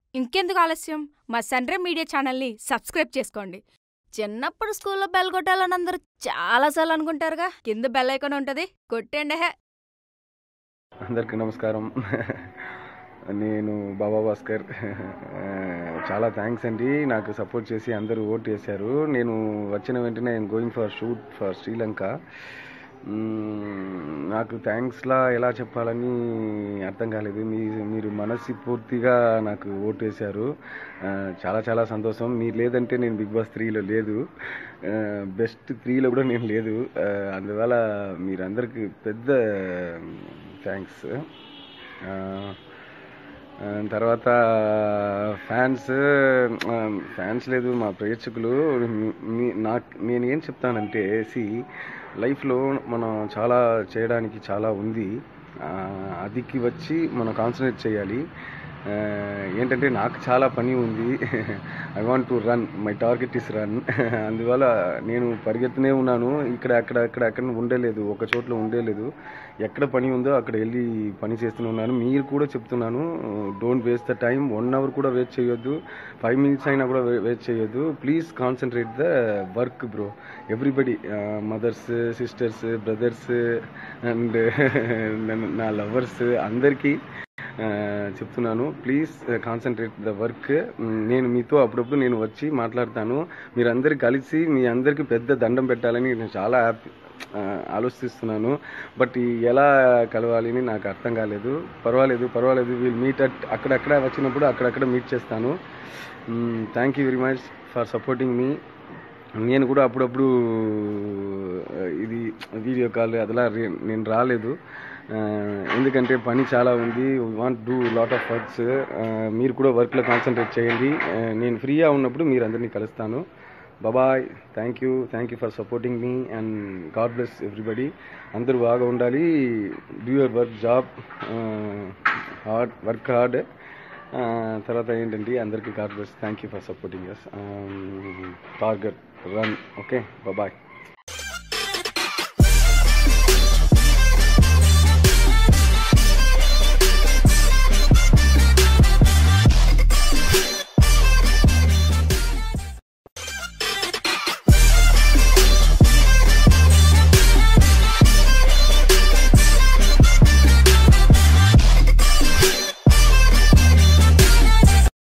ఇంకెందుకు ఆలస్యం మా సన్రే మీడియా ఛానల్ని సబ్స్క్రైబ్ చేసుకోండి చిన్నప్పుడు స్కూల్లో బెల్ కొట్టాలని అందరూ చాలాసార్లు అనుకుంటారుగా కింద బెల్ ఐకాన్ ఉంటుంది కొట్టండి హే అందరికీ నమస్కారం నేను బాబా భాస్కర్ ఆ, చాలా థ్యాంక్స్ అండి నాకు సపోర్ట్ చేసి అందరూ ఓట్ చేశారు నేను వచ్చిన వెంటనే going for shoot for Sri Lanka hmm, నాకు థ్యాంక్స్లా ఎలా చెప్పాలని అర్థం కాలేదు మీ మీరు మనసి పూర్తిగా నాకు ఓటు వేశారు ఆ, చాలా చాలా సంతోషం మీరు లేదంటే నేను బిగ్ బాస్ త్రీలో లేదు బెస్ట్ త్రీలో కూడా నేను లేదు ఆ, అందువల్ల మీరందరికీ పెద్ద థ్యాంక్స్ తర్వాత ఫ్యాన్స్ ఫ్యాన్స్ లేదు మా ప్రేక్షకులు మీ- నాకు నేను ఏం చెప్తానంటే సి లైఫ్లో మనం చాలా చేయడానికి చాలా ఉంది ఆ, అదికి వచ్చి మనం కాన్సన్ట్రేట్ చేయాలి ఆ, ఏంటంటే నాకు చాలా పని ఉంది I want to run my target is run అందువల్ల నేను పరిగెత్తనే ఉన్నాను ఇక్కడ అక్కడ అక్కడ అక్కడ ఉండలేదు ఒక చోట్ల ఉండలేదు ఎక్కడ పని ఉందో అక్కడ వెళ్ళి పని చేస్తూనే ఉన్నాను మీరు కూడా చెప్తున్నాను don't waste the time one hour కూడా వేస్ట్ చేయొద్దు ఫైవ్ మినిట్స్ అయినా కూడా వేస్ట్ చేయొద్దు please concentrate the work bro everybody mothers sisters brothers and నా లవర్స్ అందరికీ ఆ, చెప్తున్నాను ప్లీజ్ కాన్సన్ట్రేట్ ద వర్క్ నేను మీతో అప్పుడప్పుడు నేను వచ్చి మాట్లాడతాను మీరందరు కలిసి మీ అందరికీ పెద్ద దండం పెట్టాలని నేను చాలా హ్యాపీ ఆ, ఆలోచిస్తున్నాను బట్ ఈ ఎలా కలవాలి అని నాకు అర్థం కాలేదు పర్వాలేదు పర్వాలేదు వీల్ మీట్ అట్ అక్కడక్కడ వచ్చినప్పుడు అక్కడక్కడ మీట్ చేస్తాను thank you very much for supporting మీ నేను కూడా అప్పుడప్పుడు ఆ, ఇది వీడియో కాల్ అదలా రే- నేను రాలేదు ఆ, ఎందుకంటే పని చాలా ఉంది want do lot of works మీరు కూడా వర్క్లో కాన్సన్ట్రేట్ చేయండి ఆ, నేను ఫ్రీగా ఉన్నప్పుడు మీరు అందరినీ కలుస్తాను బాబాయ్ thank you thank you for supporting మీ అండ్ గాడ్ బ్లెస్ ఎవ్రీబడి అందరూ బాగా ఉండాలి do your work job hard work hard తర్వాత ఏంటంటే అందరికీ God bless thank you for supporting yes target run okay bye